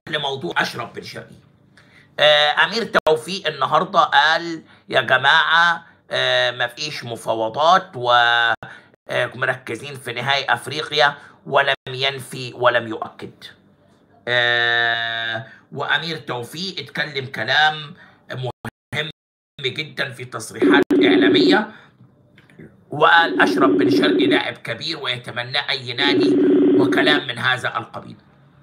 لموضوع اشرف بن شرقي آه، امير توفيق النهارده قال يا جماعه آه، مفيش مفاوضات ومركزين في نهائي افريقيا ولم ينفي ولم يؤكد آه، وامير توفيق اتكلم كلام مهم جدا في تصريحات اعلاميه وقال اشرف بن شرقي لاعب كبير ويتمناه اي نادي وكلام من هذا القبيل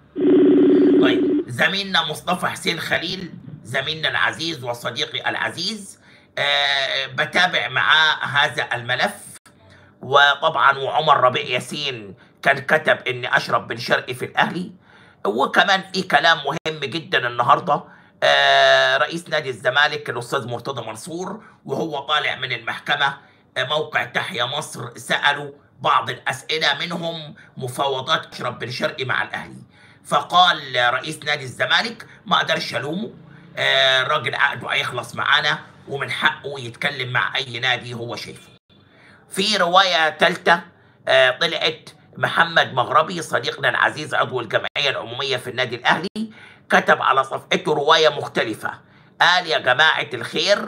طيب زميلنا مصطفى حسين خليل زميلنا العزيز وصديقي العزيز أه بتابع معاه هذا الملف وطبعا وعمر ربيع ياسين كان كتب ان اشرف بن شرقي في الاهلي وكمان في كلام مهم جدا النهارده أه رئيس نادي الزمالك الاستاذ مرتضى منصور وهو طالع من المحكمه موقع تحيا مصر سالوا بعض الاسئله منهم مفاوضات اشرف بن شرقي مع الاهلي فقال رئيس نادي الزمالك ما اقدرش الومه آه، الراجل عقده هيخلص معانا ومن حقه يتكلم مع اي نادي هو شايفه في روايه ثالثه طلعت محمد مغربي صديقنا العزيز عضو الجمعيه العموميه في النادي الاهلي كتب على صفحته روايه مختلفه قال يا جماعه الخير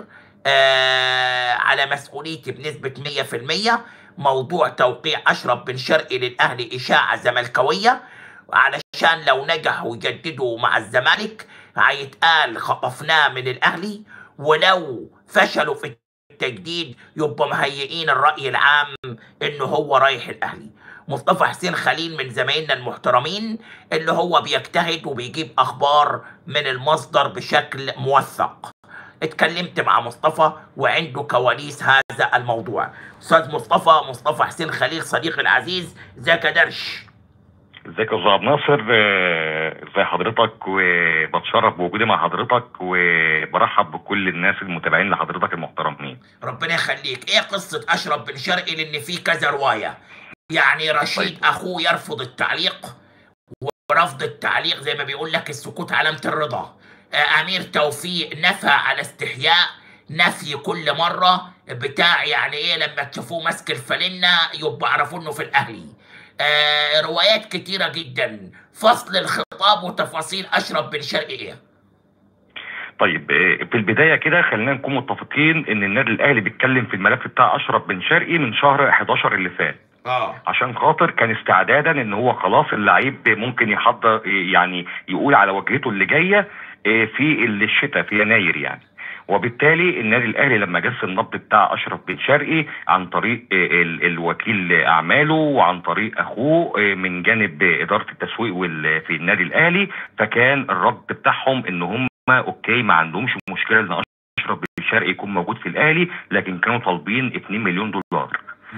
آه على مسؤوليتي بنسبه 100% موضوع توقيع اشرف بن شرقي للاهلي اشاعه زملكاويه علشان لو نجحوا يجددوا مع الزمالك هيتقال خطفناه من الاهلي ولو فشلوا في التجديد يبقى مهيئين الراي العام انه هو رايح الاهلي مصطفى حسين خليل من زمايلنا المحترمين اللي هو بيجتهد وبيجيب اخبار من المصدر بشكل موثق اتكلمت مع مصطفى وعنده كواليس هذا الموضوع استاذ مصطفى مصطفى حسين خليل صديقي العزيز ازيك يا درش ازيك يا استاذ عبد الناصر آه، ازي حضرتك وبتشرف بوجودي مع حضرتك وبرحب بكل الناس المتابعين لحضرتك المحترمين ربنا يخليك ايه قصة اشرف بن شرقي لان في كذا رواية يعني رشيد طيب. اخوه يرفض التعليق ورفض التعليق زي ما بيقول لك السكوت علامة الرضا آه، امير توفيق نفى على استحياء نفي كل مرة بتاع يعني ايه لما تشوفوه ماسك الفالنة يبقى اعرفوا انه في الاهلي آه روايات كتيرة جدا فصل الخطاب وتفاصيل اشرف بن شرقي ايه طيب آه، في البدايه كده خلينا نكون متفقين ان النادي الاهلي بيتكلم في الملف بتاع اشرف بن شرقي من شهر 11 اللي فات اه عشان خاطر كان استعدادا ان هو خلاص اللعيب ممكن يحضر يعني يقول على وجهته اللي جايه آه، في الشتاء في يناير يعني وبالتالي النادي الاهلي لما جس النبض بتاع اشرف بن شرقي عن طريق آه، ال- الوكيل اعماله وعن طريق اخوه آه، من جانب اداره التسويق وال- في النادي الاهلي فكان الرد بتاعهم ان هم اوكي ما عندهمش مشكله ان اشرف بن شرقي يكون موجود في الاهلي لكن كانوا طالبين 2 مليون دولار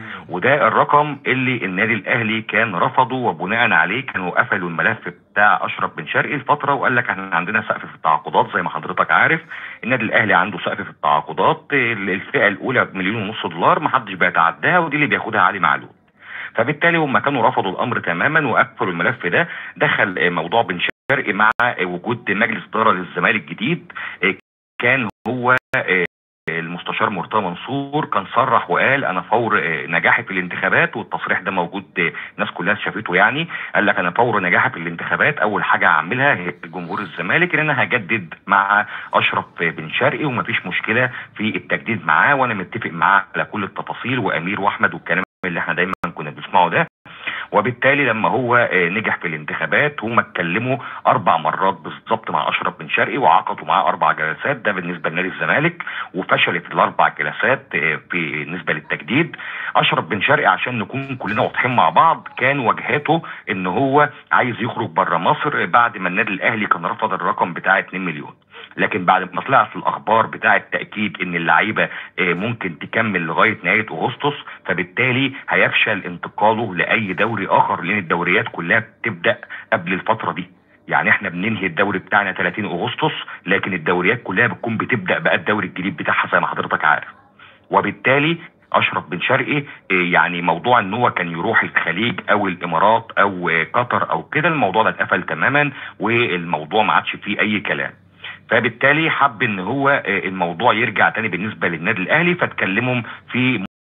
وده الرقم اللي النادي الاهلي كان رفضه وبناء عليه كانوا قفلوا الملف بتاع اشرف بن شرقي لفتره وقال لك احنا عندنا سقف في التعاقدات زي ما حضرتك عارف النادي الاهلي عنده سقف في التعاقدات الفئه الاولى بمليون ونص دولار ما حدش بيتعداها ودي اللي بياخدها علي معلول فبالتالي هم كانوا رفضوا الامر تماما وقفلوا الملف ده دخل آه، موضوع بن شرقي مع آه، وجود مجلس اداره للزمالك جديد آه، كان هو آه، المستشار مرتضى منصور كان صرح وقال انا فور آه، نجاحي في الانتخابات والتصريح ده موجود آه، الناس كلها شافته يعني قال لك انا فور نجاحي في الانتخابات اول حاجه هعملها هي جمهور الزمالك ان انا هجدد مع اشرف بن شرقي ومفيش مشكله في التجديد معاه وانا متفق معاه على كل التفاصيل وامير واحمد والكلام اللي احنا دايما كنا بنسمعه ده وبالتالي لما هو آه، نجح في الانتخابات هم اتكلموا اربع مرات بالظبط مع اشرف بن شرقي وعقدوا معاه اربع جلسات ده بالنسبه لنادي الزمالك وفشلت الاربع جلسات آه، في بالنسبه للتجديد اشرف بن شرقي عشان نكون كلنا واضحين مع بعض كان وجهته ان هو عايز يخرج بره مصر بعد ما النادي الاهلي كان رفض الرقم بتاع 2 مليون لكن بعد ما طلعت الاخبار بتاعه تاكيد ان اللعيبه آه، ممكن تكمل لغايه نهايه اغسطس فبالتالي هيفشل انتقاله لاي دوري اخر لان الدوريات كلها بتبدا قبل الفتره دي يعني احنا بننهي الدوري بتاعنا 30 اغسطس لكن الدوريات كلها بتكون بتبدا بقى الدوري الجديد بتاعها زي ما حضرتك عارف وبالتالي اشرف بن شرقي آه، يعني موضوع ان هو كان يروح الخليج او الامارات او آه، قطر او كده الموضوع ده اتقفل تماما والموضوع ما عادش فيه اي كلام فبالتالي حب ان هو آه، الموضوع يرجع تاني بالنسبه للنادي الاهلي فتكلمهم في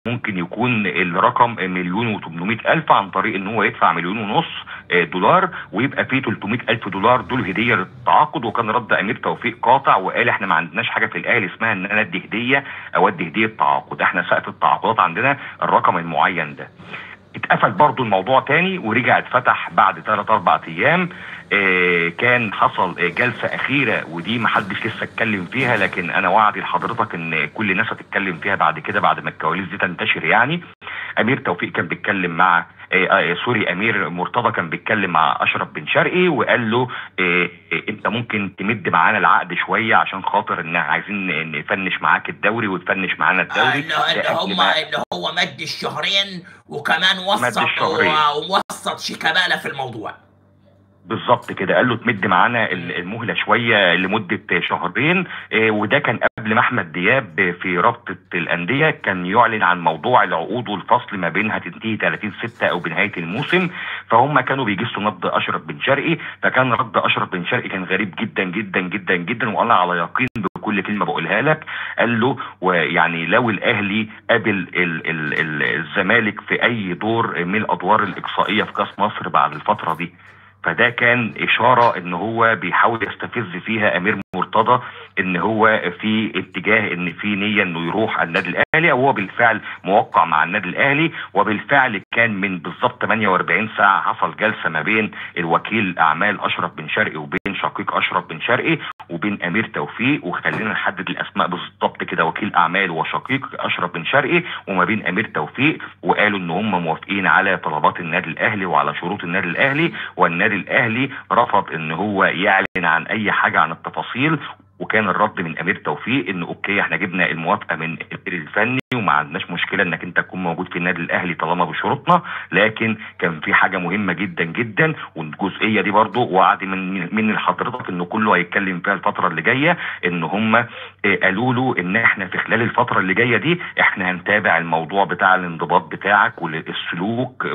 ممكن يكون الرقم مليون و800 الف عن طريق ان هو يدفع مليون ونص آه، دولار ويبقى فيه 300 الف دولار دول هديه للتعاقد وكان رد امير توفيق قاطع وقال احنا ما عندناش حاجه في الاهلي اسمها ان انا ادي هديه او ادي هديه تعاقد احنا سقف التعاقدات عندنا الرقم المعين ده اتقفل برضو الموضوع تاني ورجع اتفتح بعد 3 4 ايام آه، كان حصل آه، جلسه اخيره ودي محدش لسه اتكلم فيها لكن انا وعدي لحضرتك ان كل الناس هتتكلم فيها بعد كده بعد ما الكواليس دي تنتشر يعني امير توفيق كان بيتكلم مع آه، آه، سوري امير مرتضى كان بيتكلم مع اشرف بن شرقي وقال له آه، آه، انت ممكن تمد معانا العقد شويه عشان خاطر ان عايزين نفنش معاك الدوري وتفنش معانا آه، الدوري اللي اللي ده قبل هم ما- اللي هو مد الشهرين وكمان وسط الشهرين. ووسط شيكابالا في الموضوع بالظبط كده قال له تمد معانا ال- المهله شويه لمده شهرين آه، وده كان قبل ما احمد دياب في رابطه الانديه كان يعلن عن موضوع العقود والفصل ما بينها تنتهي 30 6 او بنهايه الموسم فهم كانوا بيجسوا نبض اشرف بن شرقي فكان رد اشرف بن شرقي كان غريب جدا جدا جدا جدا وانا على يقين بكل كلمه بقولها لك قال له ويعني لو الاهلي قابل ال ال ال الزمالك في اي دور من الادوار الاقصائيه في كاس مصر بعد الفتره دي فده كان اشاره ان هو بيحاول يستفز فيها امير مرتضى ان هو في اتجاه ان في نيه انه يروح النادي الاهلي او هو بالفعل موقع مع النادي الاهلي وبالفعل كان من بالظبط 48 ساعه حصل جلسه ما بين الوكيل اعمال اشرف بن شرقي وبين شقيق اشرف بن شرقي وبين امير توفيق وخلينا نحدد الاسماء بالظبط كده وكيل اعمال وشقيق اشرف بن شرقي وما بين امير توفيق وقالوا ان هم موافقين على طلبات النادي الاهلي وعلى شروط النادي الاهلي والنادي الاهلي رفض ان هو يعلن عن اي حاجه عن التفاصيل وكان الرد من امير توفيق ان اوكي احنا جبنا الموافقه من المدير الفني وما عندناش مشكله انك انت تكون موجود في النادي الاهلي طالما بشروطنا لكن كان في حاجه مهمه جدا جدا والجزئيه دي برضو وعد من من حضرتك ان كله هيتكلم فيها الفتره اللي جايه ان هم آه، قالوا له ان احنا في خلال الفتره اللي جايه دي احنا هنتابع الموضوع بتاع الانضباط بتاعك والسلوك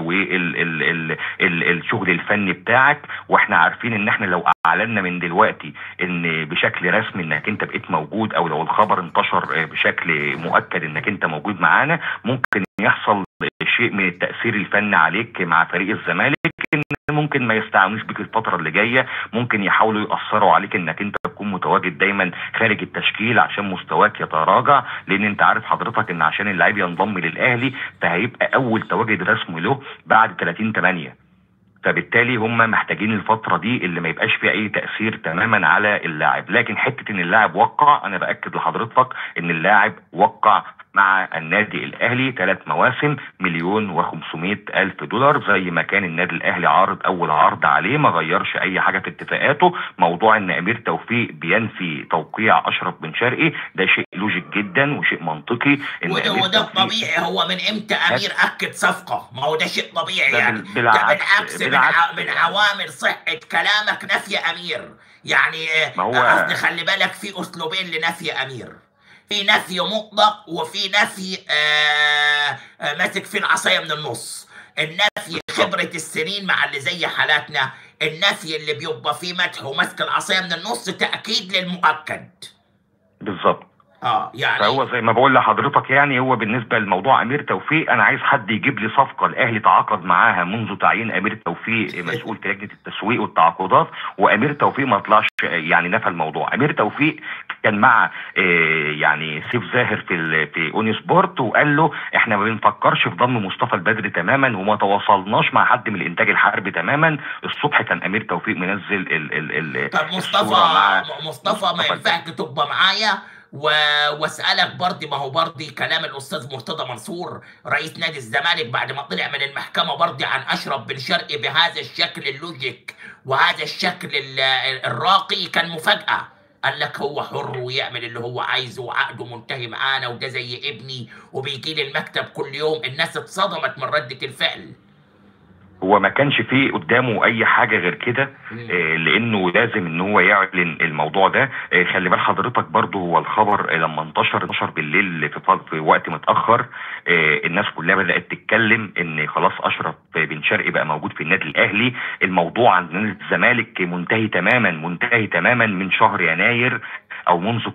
والشغل الفني بتاعك واحنا عارفين ان احنا لو اعلنا من دلوقتي ان بشكل رسمي انك انت بقيت موجود او لو الخبر انتشر آه، بشكل مؤكد انك انت موجود معانا ممكن يحصل شيء من التاثير الفني عليك مع فريق الزمالك ان ممكن ما يستعانوش بيك الفتره اللي جايه ممكن يحاولوا ياثروا عليك انك انت تكون متواجد دايما خارج التشكيل عشان مستواك يتراجع لان انت عارف حضرتك ان عشان اللعيب ينضم للاهلي فهيبقى اول تواجد رسمي له بعد 30 8 فبالتالي هم محتاجين الفتره دي اللي ما يبقاش فيها اي تاثير تماما على اللاعب لكن حته ان اللاعب وقع انا باكد لحضرتك ان اللاعب وقع مع النادي الاهلي ثلاث مواسم مليون و500 الف دولار زي ما كان النادي الاهلي عارض اول عرض عليه ما غيرش اي حاجه في اتفاقاته موضوع ان امير توفيق بينفي توقيع اشرف بن شرقي ده شيء لوجيك جدا وشيء منطقي ان وده أمير وده توفيق- الطبيعي هو من امتى امير اكد صفقه ما هو ده شيء طبيعي ده يعني بال- ده بالعكس- بالعكس من, بالعكس ع... من يعني. عوامل صحه كلامك نفي امير يعني آه، ما هو- قصدي خلي بالك في اسلوبين لنفي امير في نفي مطلق وفي نفي آه آه ماسك في العصايه من النص النفي خبرة السنين مع اللي زي حالاتنا النفي اللي بيبقى فيه مدح ومسك العصايه من النص تأكيد للمؤكد بالظبط اه يعني فهو زي ما بقول لحضرتك يعني هو بالنسبه لموضوع امير توفيق انا عايز حد يجيب لي صفقه الاهلي تعاقد معاها منذ تعيين امير توفيق مسؤول في لجنه التسويق والتعاقدات وامير توفيق ما طلعش يعني نفى الموضوع امير توفيق كان مع آه، يعني سيف زاهر في ال- في اوني سبورت وقال له احنا ما بنفكرش في ضم مصطفى البدري تماما وما تواصلناش مع حد من الانتاج الحربي تماما الصبح كان امير توفيق منزل ال ال ال طب مصطفى الصورة مع مصطفى ما مصطفى ينفعش تبقى معايا و... واسالك برضه ما هو برضه كلام الاستاذ مرتضى منصور رئيس نادي الزمالك بعد ما طلع من المحكمه برضه عن اشرف بن شرقي بهذا الشكل اللوجيك وهذا الشكل ال- الراقي كان مفاجاه قال لك هو حر ويعمل اللي هو عايزه وعقده منتهي معانا وده زي ابني وبيجي لي المكتب كل يوم الناس اتصدمت من ردة الفعل هو ما كانش فيه قدامه اي حاجه غير كده مم. آه، لانه لازم ان هو يعلن الموضوع ده آه، خلي بال حضرتك برضو هو الخبر آه، لما انتشر انتشر بالليل في, ف- في وقت متاخر آه، الناس كلها بدات تتكلم ان خلاص اشرف بن شرقي بقى موجود في النادي الاهلي الموضوع عند نادي الزمالك منتهي تماما منتهي تماما من شهر يناير او منذ قدوم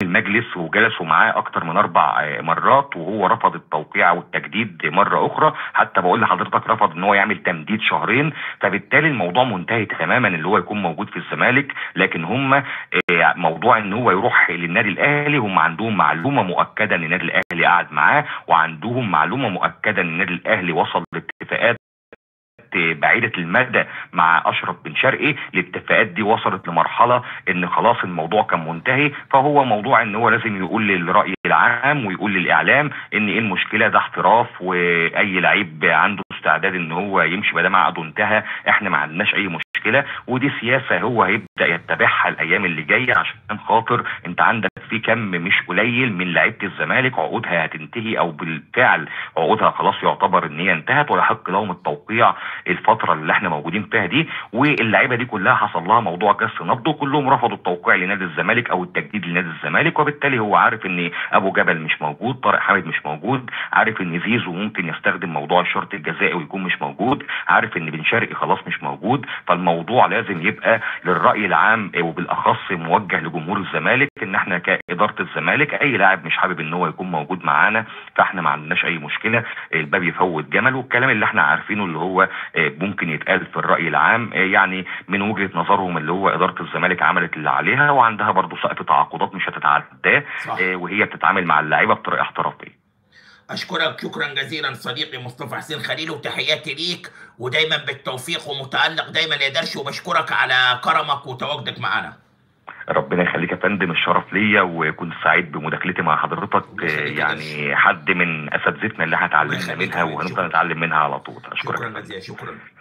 المجلس وجلسوا معاه اكتر من اربع آه، مرات وهو رفض التوقيع والتجديد مره اخرى حتى بقول لحضرتك رفض ان هو يعمل تمديد شهرين فبالتالي الموضوع منتهي تماما اللي هو يكون موجود في الزمالك لكن هم آه، موضوع ان هو يروح للنادي الاهلي هم عندهم معلومه مؤكده ان النادي الاهلي قاعد معاه وعندهم معلومه مؤكده ان النادي الاهلي وصل لاتفاقات بعيدة المدى مع أشرف بن شرقي الاتفاقات دي وصلت لمرحلة إن خلاص الموضوع كان منتهي فهو موضوع إن هو لازم يقول للرأي العام ويقول للإعلام إن إيه المشكلة ده احتراف وأي لعيب عنده استعداد إن هو يمشي ما دام عقده انتهى إحنا ما عندناش أي مشكلة ودي سياسة هو هيبدأ يتبعها الأيام اللي جاية عشان خاطر أنت عندك في كم مش قليل من لعيبة الزمالك عقودها هتنتهي أو بالفعل عقودها خلاص يعتبر إن هي انتهت ويحق لهم التوقيع الفتره اللي احنا موجودين فيها دي واللعيبه دي كلها حصل لها موضوع جس نبض وكلهم رفضوا التوقيع لنادي الزمالك او التجديد لنادي الزمالك وبالتالي هو عارف ان ابو جبل مش موجود طارق حامد مش موجود عارف ان زيزو ممكن يستخدم موضوع الشرط الجزائي ويكون مش موجود عارف ان بن شرقي خلاص مش موجود فالموضوع لازم يبقى للراي العام وبالاخص موجه لجمهور الزمالك ان احنا كاداره الزمالك اي لاعب مش حابب ان هو يكون موجود معانا فاحنا ما عندناش اي مشكله الباب يفوت جمل والكلام اللي احنا عارفينه اللي هو ممكن يتقال في الرأي العام يعني من وجهة نظرهم اللي هو إدارة الزمالك عملت اللي عليها وعندها برضو سقف تعاقدات مش هتتعداه وهي بتتعامل مع اللعيبة بطريقة احترافية أشكرك شكرا جزيلا صديقي مصطفى حسين خليل وتحياتي ليك ودايما بالتوفيق ومتألق دايما يا درش وبشكرك على كرمك وتواجدك معنا ربنا يخليك يا فندم الشرف ليا وكنت سعيد بمداخلتي مع حضرتك يعني حد من اساتذتنا اللي احنا اتعلمنا منها وهنفضل نتعلم منها على طول اشكرك شكرا جزيلا شكرا